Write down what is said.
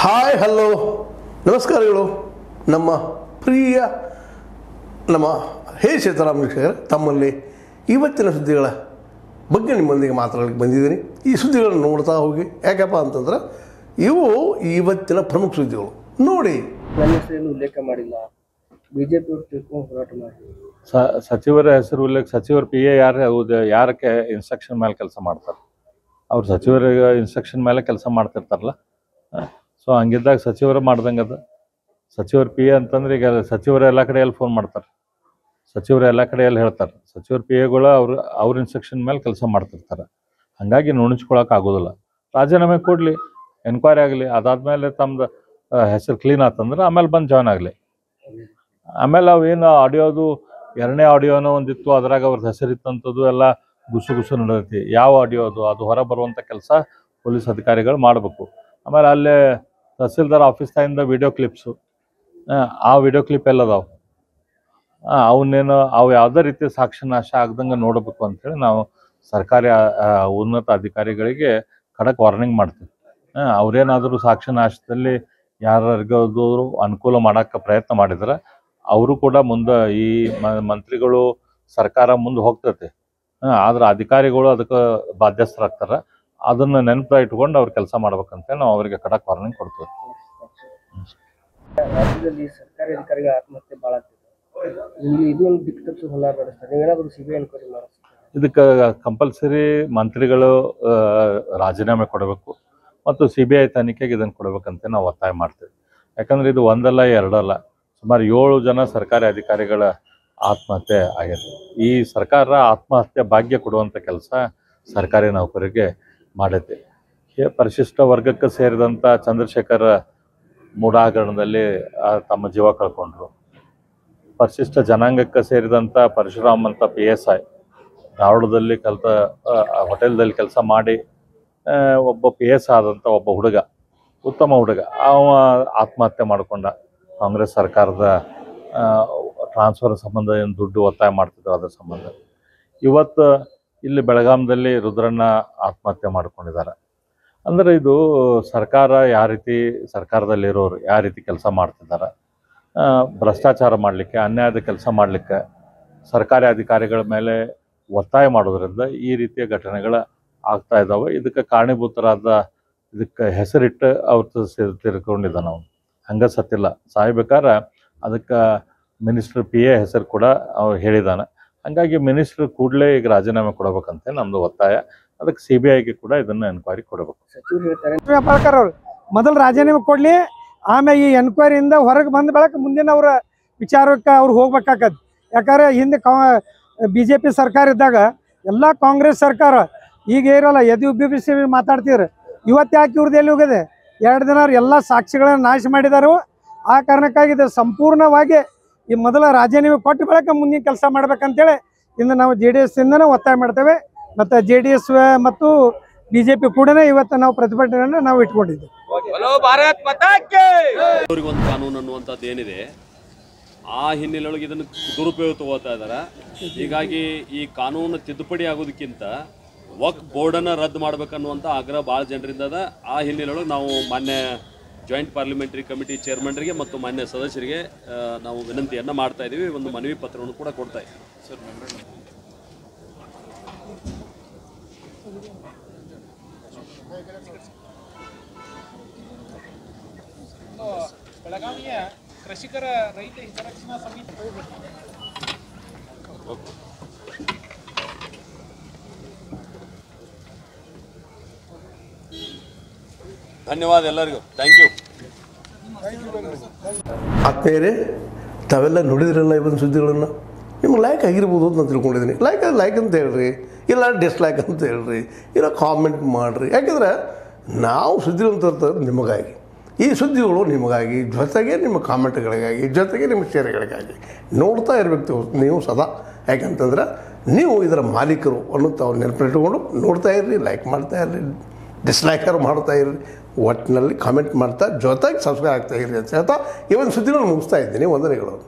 hi hello ನಮಸ್ಕಾರಗಳು ನಮ್ಮ ಪ್ರಿಯ ನಮ್ಮ ಹೇ ಸೀತಾರಾಮ್ ವೀಕ್ಷಕರೇ ತಮ್ಮಲ್ಲಿ ಇವತ್ತಿನ ಸುದ್ದಿಗಳ ಬಗ್ಗೆ ನಿಮ್ಮೊಂದಿಗೆ ಮಾತಾಡಲಿಕ್ಕೆ ಬಂದಿದ್ದೀನಿ ಈ ಸುದ್ದಿಗಳನ್ನು ನೋಡ್ತಾ ಹೋಗಿ ಯಾಕಪ್ಪ ಅಂತಂದ್ರೆ ಇವು ಇವತ್ತಿನ ಪ್ರಮುಖ ಸುದ್ದಿಗಳು ನೋಡಿ ನನ್ನ ಹೆಸರೇನು ಉಲ್ಲೇಖ ಮಾಡಿಲ್ಲ ಬಿಜೆಪಿ ಅವರು ತಿಳ್ಕೊಂಡು ಹೋರಾಟ ಮಾಡಿ ಸ- ಸಚಿವರ ಹೆಸರು ಉಲ್ಲೇಖ ಸಚಿವರು ಪಿ ಎ ಯಾರು ಹೌದು ಯಾರಕ್ಕೆ ಇನ್ಸ್ಟ್ರಕ್ಷನ್ ಮೇಲೆ ಕೆಲಸ ಮಾಡ್ತಾರೆ ಅವ್ರು ಸಚಿವರಿಗೆ ಇನ್ಸ್ಟ್ರಕ್ಷನ್ ಮೇಲೆ ಕೆಲಸ ಮಾಡ್ತಿರ್ತಾರಲ್ಲ ಸೊ ಹಂಗಿದ್ದಾಗ ಸಚಿವರು ಮಾಡ್ದಂಗೆ ಅದು ಸಚಿವರು ಪಿ ಎ ಅಂತಂದ್ರೆ ಈಗ ಸಚಿವರು ಎಲ್ಲ ಕಡೆಯಲ್ಲಿ ಫೋನ್ ಮಾಡ್ತಾರೆ ಸಚಿವರು ಎಲ್ಲ ಕಡೆಯಲ್ಲಿ ಹೇಳ್ತಾರೆ ಸಚಿವರು ಪಿ ಎಗಳು ಅವ್ರು ಅವ್ರ ಇನ್ಸ್ಟ್ರಕ್ಷನ್ ಮೇಲೆ ಕೆಲಸ ಮಾಡ್ತಿರ್ತಾರೆ ಹಾಗಾಗಿ ನುಣುಚ್ಕೊಳಕ್ಕೆ ಆಗೋದಿಲ್ಲ ರಾಜೀನಾಮೆ ಕೊಡಲಿ ಎನ್ಕ್ವೈರಿ ಆಗಲಿ ಅದಾದ್ಮೇಲೆ ತಮ್ಮದು ಹೆಸರು ಕ್ಲೀನ್ ಆತಂದ್ರೆ ಆಮೇಲೆ ಬಂದು ಜಾಯ್ನ್ ಆಗಲಿ ಆಮೇಲೆ ಅವೇನು ಆಡಿಯೋದು ಎರಡನೇ ಆಡಿಯೋನೋ ಒಂದಿತ್ತು ಅದ್ರಾಗ ಅವ್ರದ್ದು ಹೆಸರಿತ್ತಂಥದ್ದು ಎಲ್ಲ ಗುಸು ಗುಸು ನಡೆದೈತಿ ಯಾವ ಆಡಿಯೋ ಅದು ಅದು ಹೊರ ಬರುವಂಥ ಕೆಲಸ ಪೊಲೀಸ್ ಅಧಿಕಾರಿಗಳು ಮಾಡಬೇಕು ಆಮೇಲೆ ಅಲ್ಲೇ ತಹಸೀಲ್ದಾರ್ ಆಫೀಸ್ದಾಗಿಂದ ವಿಡಿಯೋ ಕ್ಲಿಪ್ಸು ಆ ವಿಡಿಯೋ ಕ್ಲಿಪ್ ಎಲ್ಲ ಅದಾವೆ ಅವನ್ನೇನು ಅವು ಯಾವುದೇ ರೀತಿ ಸಾಕ್ಷಿ ನಾಶ ಆಗ್ದಂಗೆ ನೋಡಬೇಕು ಅಂತೇಳಿ ನಾವು ಸರ್ಕಾರಿ ಆ, ಆ, ಉನ್ನತ ಅಧಿಕಾರಿಗಳಿಗೆ ಖಡಕ್ ವಾರ್ನಿಂಗ್ ಮಾಡ್ತೀವಿ ಆ, ಅವ್ರೇನಾದರೂ ಸಾಕ್ಷಿ ನಾಶದಲ್ಲಿ ಯಾರಿಗಾದ್ರು ಅನುಕೂಲ ಮಾಡಕ್ಕೆ ಪ್ರಯತ್ನ ಮಾಡಿದ್ರೆ ಅವರು ಕೂಡ ಮುಂದೆ ಈ ಮ- ಮಂತ್ರಿಗಳು ಸರ್ಕಾರ ಮುಂದೆ ಹೋಗ್ತೈತೆ ಆ, ಆದ್ರೆ ಅಧಿಕಾರಿಗಳು ಅದಕ್ಕೆ ಬಾಧ್ಯಸ್ಥರಾಗ್ತಾರೆ ಅದನ್ನ ನೆನಪ ಇಟ್ಕೊಂಡು ಅವ್ರು ಕೆಲಸ ಮಾಡ್ಬೇಕಂತ ನಾವು ಅವರಿಗೆ ಖಡಕ್ ವಾರ್ನಿಂಗ್ ಕೊಡ್ತೀವಿ ರಾಜ್ಯದಲ್ಲಿ ಸರ್ಕಾರಿ ಅಧಿಕಾರಿಗಳ ಆತ್ಮಹತ್ಯೆ ಭಾಳ ಆಗ್ತಿದೆ ಇಲ್ಲಿ ಇದು ಒಂದು ದಿಕ್ಕು ತಪ್ಪಿಸಿ ಹೊಲ ನಡೆಸ್ತಾರೆ ನೀವೇನಾದರೂ ಸಿ ಬಿ ಎನ್ಕ್ವೈರಿ ಮಾಡಿಸ್ತಾರೆ ಇದಕ್ಕೆ ಕಂಪಲ್ಸರಿ ಮಂತ್ರಿಗಳು ಆ, ರಾಜೀನಾಮೆ ಕೊಡಬೇಕು ಮತ್ತು ಸಿ ಬಿ ಐ ತನಿಖೆಗೆ ಇದನ್ನು ಕೊಡಬೇಕಂತ ನಾವು ಒತ್ತಾಯ ಮಾಡ್ತೀವಿ ಯಾಕಂದ್ರೆ ಇದು ಒಂದಲ್ಲ ಎರಡಲ್ಲ ಸುಮಾರು ಏಳು ಜನ ಸರ್ಕಾರಿ ಅಧಿಕಾರಿಗಳ ಆತ್ಮಹತ್ಯೆ ಆಗಿದೆ ಈ ಸರ್ಕಾರ ಆತ್ಮಹತ್ಯೆ ಭಾಗ್ಯ ಕೊಡುವಂಥ ಕೆಲಸ ಸರ್ಕಾರಿ ನೌಕರಿಗೆ ಮಾಡೈತೆ ಹೇ- ಪರಿಶಿಷ್ಟ ವರ್ಗಕ್ಕೆ ಸೇರಿದಂಥ ಚಂದ್ರಶೇಖರ ಮೂಡಾಗರಣದಲ್ಲಿ ಆ, ತಮ್ಮ ಜೀವ ಕಳ್ಕೊಂಡ್ರು ಪರಿಶಿಷ್ಟ ಜನಾಂಗಕ್ಕೆ ಸೇರಿದಂಥ ಪರಶುರಾಮ್ ಅಂತ ಪಿ ಎಸ್ ಐ ಧಾರವಾಡದಲ್ಲಿ ಕಲಿತ ಹೋಟೆಲ್ದಲ್ಲಿ ಕೆಲಸ ಮಾಡಿ ಆ, ಒಬ್ಬ ಪಿ ಎಸ್ ಆದಂಥ ಒಬ್ಬ ಹುಡುಗ ಉತ್ತಮ ಹುಡುಗ ಅವ ಆತ್ಮಹತ್ಯೆ ಮಾಡಿಕೊಂಡ ಕಾಂಗ್ರೆಸ್ ಸರ್ಕಾರದ ಟ್ರಾನ್ಸ್ಫರ್ ಸಂಬಂಧ ಏನು ದುಡ್ಡು ಒತ್ತಾಯ ಮಾಡ್ತಿದ್ರು ಅದ್ರ ಸಂಬಂಧ ಇವತ್ತು ಇಲ್ಲಿ ಬೆಳಗಾಂದಲ್ಲಿ ರುದ್ರಣ್ಣ ಆತ್ಮಹತ್ಯೆ ಮಾಡ್ಕೊಂಡಿದ್ದಾರೆ ಅಂದರೆ ಇದು ಸರ್ಕಾರ ಯಾವ ರೀತಿ ಸರ್ಕಾರದಲ್ಲಿರೋರು ಯಾವ ರೀತಿ ಕೆಲಸ ಮಾಡ್ತಿದ್ದಾರೆ ಆ, ಭ್ರಷ್ಟಾಚಾರ ಮಾಡಲಿಕ್ಕೆ ಅನ್ಯಾಯದ ಕೆಲಸ ಮಾಡಲಿಕ್ಕೆ ಸರ್ಕಾರಿ ಅಧಿಕಾರಿಗಳ ಮೇಲೆ ಒತ್ತಾಯ ಮಾಡೋದ್ರಿಂದ ಈ ರೀತಿಯ ಘಟನೆಗಳು ಆಗ್ತಾ ಇದ್ದಾವೆ ಇದಕ್ಕೆ ಕಾರಣೀಭೂತರಾದ ಇದಕ್ಕೆ ಹೆಸರಿಟ್ಟು ಅವ್ರು ತಿರ್ಕೊಂಡಿದ್ದಾನೆ ಅವನು ಹಂಗೆ ಸತ್ತಿಲ್ಲ ಸಾಯ್ಬೇಕಾದ್ರೆ ಅದಕ್ಕೆ ಮಿನಿಸ್ಟರ್ ಪಿ ಎ ಹೆಸರು ಕೂಡ ಅವ್ರು ಹೇಳಿದ್ದಾನೆ ಹಾಗಾಗಿ ಮಿನಿಸ್ಟರ್ ಕೂಡಲೇ ಈಗ ರಾಜೀನಾಮೆ ಕೊಡಬೇಕಂತ ನಮ್ಮದು ಒತ್ತಾಯ ಅದಕ್ಕೆ ಸಿ ಬಿ ಐಗೆ ಕೂಡ ಇದನ್ನು ಎನ್ಕ್ವೈರಿ ಕೊಡಬೇಕು ಸಚಿವರು ಹೇಳ್ತಾರೆ ಹೆಬ್ಬಾಳ್ಕರ್ ಅವ್ರು ಮೊದಲು ರಾಜೀನಾಮೆ ಕೊಡ್ಲಿ ಆಮೇಲೆ ಈ ಎನ್ಕ್ವೈರಿಯಿಂದ ಹೊರಗೆ ಬಂದ ಬೆಳಕ ಮುಂದಿನ ಅವ್ರ ವಿಚಾರಕ್ಕೆ ಅವ್ರು ಹೋಗ್ಬೇಕಾಗತ್ತೆ ಯಾಕಂದ್ರೆ ಹಿಂದೆ ಕಾ ಬಿ ಜೆ ಪಿ ಸರ್ಕಾರ ಇದ್ದಾಗ ಎಲ್ಲ ಕಾಂಗ್ರೆಸ್ ಸರ್ಕಾರ ಈಗ ಇರಲ್ಲ ಎದು ಉಬ್ಬಿಸಿ ಮಾತಾಡ್ತಿದ್ರು ಇವತ್ತು ಯಾಕೆ ಇವ್ರದ್ದು ಎಲ್ಲಿ ಹೋಗಿದೆ ಎರಡು ದಿನ ಅವ್ರು ಎಲ್ಲ ಸಾಕ್ಷಿಗಳನ್ನು ನಾಶ ಮಾಡಿದಾರು ಆ ಕಾರಣಕ್ಕಾಗಿ ಇದು ಸಂಪೂರ್ಣವಾಗಿ ಈ ಮೊದಲ ರಾಜೀನಾಮೆ ಕೊಟ್ಟ ಬಳಿಕ ಮುಂದಿನ ಕೆಲಸ ಮಾಡ್ಬೇಕಂತೇಳಿ ಇಂದು ನಾವು ಜೆ ಡಿ ಎಸ್ ಇಂದನೇ ಒತ್ತಾಯ ಮಾಡ್ತೇವೆ ಮತ್ತು ಜೆ ಡಿ ಎಸ್ ಮತ್ತು ಬಿ ಜೆ ಪಿ ಕೂಡ ಇವತ್ತು ನಾವು ಪ್ರತಿಭಟನೆಯನ್ನು ನಾವು ಇಟ್ಕೊಂಡಿದ್ದೀವಿ ಅವ್ರಿಗೊಂದು ಕಾನೂನು ಅನ್ನುವಂಥದ್ದು ಏನಿದೆ ಆ ಹಿನ್ನೆಲೆಯೊಳಗೆ ಇದನ್ನು ದುರುಪಯೋಗ ತಗೋತಾ ಇದ್ದಾರೆ ಹೀಗಾಗಿ ಈ ಕಾನೂನು ತಿದ್ದುಪಡಿ ಆಗೋದಕ್ಕಿಂತ ವಕ್ ಬೋರ್ಡನ್ನು ರದ್ದು ಮಾಡ್ಬೇಕನ್ನುವಂಥ ಆಗ್ರಹ ಭಾಳ ಜನರಿಂದ ಅದ ಆ ಹಿನ್ನೆಲೆಯೊಳಗೆ ನಾವು ಮಾನ್ಯ ಜಾಯಿಂಟ್ ಪಾರ್ಲಿಮೆಂಟರಿ ಕಮಿಟಿ ಚೇರ್ಮನ್ರಿಗೆ ಮತ್ತು ಮಾನ್ಯ ಸದಸ್ಯರಿಗೆ ಆ, ನಾವು ವಿನಂತಿಯನ್ನು ಮಾಡ್ತಾ ಇದ್ದೀವಿ ಒಂದು ಮನವಿ ಪತ್ರವನ್ನು ಕೂಡ ಕೊಡ್ತಾ ಇದ್ದೀವಿ ಬೆಳಗಾವಿಯ ಕೃಷಿಕರ ರೈತ ಹಿತರಕ್ಷಣಾ ಸಮಿತಿ ಧನ್ಯವಾದ ಎಲ್ಲರಿಗೂ ಥ್ಯಾಂಕ್ ಯು ಆತ್ಮೀಯರೇ ತಾವೆಲ್ಲ ನೋಡಿದ್ರಲ್ಲ ಇವನ್ ಸುದ್ದಿಗಳನ್ನು ನಿಮ್ಗೆ ಲೈಕ್ ಆಗಿರ್ಬೋದು ಅಂತ ನಾನು ತಿಳ್ಕೊಂಡಿದ್ದೀನಿ ಲೈಕ್ ಲೈಕ್ ಅಂತ ಹೇಳ್ರಿ ಇಲ್ಲ ಡಿಸ್ಲೈಕ್ ಅಂತ ಹೇಳ್ರಿ ಇಲ್ಲ ಕಾಮೆಂಟ್ ಮಾಡಿರಿ ಯಾಕೆಂದ್ರೆ ನಾವು ಸುದ್ದಿಗಳನ್ನು ತರ್ತಾರೆ ನಿಮಗಾಗಿ ಈ ಸುದ್ದಿಗಳು ನಿಮಗಾಗಿ ಜೊತೆಗೆ ನಿಮ್ಮ ಕಾಮೆಂಟ್ಗಳಿಗಾಗಿ ಜೊತೆಗೆ ನಿಮ್ಮ ಶೇರ್ಗಳಿಗಾಗಿ ನೋಡ್ತಾ ಇರಬೇಕು ನೀವು ಸದಾ ಯಾಕಂತಂದ್ರೆ ನೀವು ಇದರ ಮಾಲೀಕರು ಅನ್ನೋದು ತಾವು ನೆನಪಿಟ್ಕೊಂಡು ನೋಡ್ತಾ ಇರ್ರಿ ಲೈಕ್ ಮಾಡ್ತಾ ಇರ್ರಿ ಡಿಸ್ಲೈಕರ್ ಮಾಡ್ತಾ ಇರ್ರಿ ಒಟ್ಟಿನಲ್ಲಿ ಕಾಮೆಂಟ್ ಮಾಡ್ತಾ ಜೊತೆಗೆ ಸಬ್ಸ್ಕ್ರೈಬ್ ಆಗ್ತಾ ಇರ್ರಿ ಅಂತ ಹೇಳ್ತಾ ಈ ಒಂದು ಸುದ್ದಿಗಳನ್ನು ಮುಗಿಸ್ತಾ ಇದ್ದೀನಿ ವಂದನೆಗಳು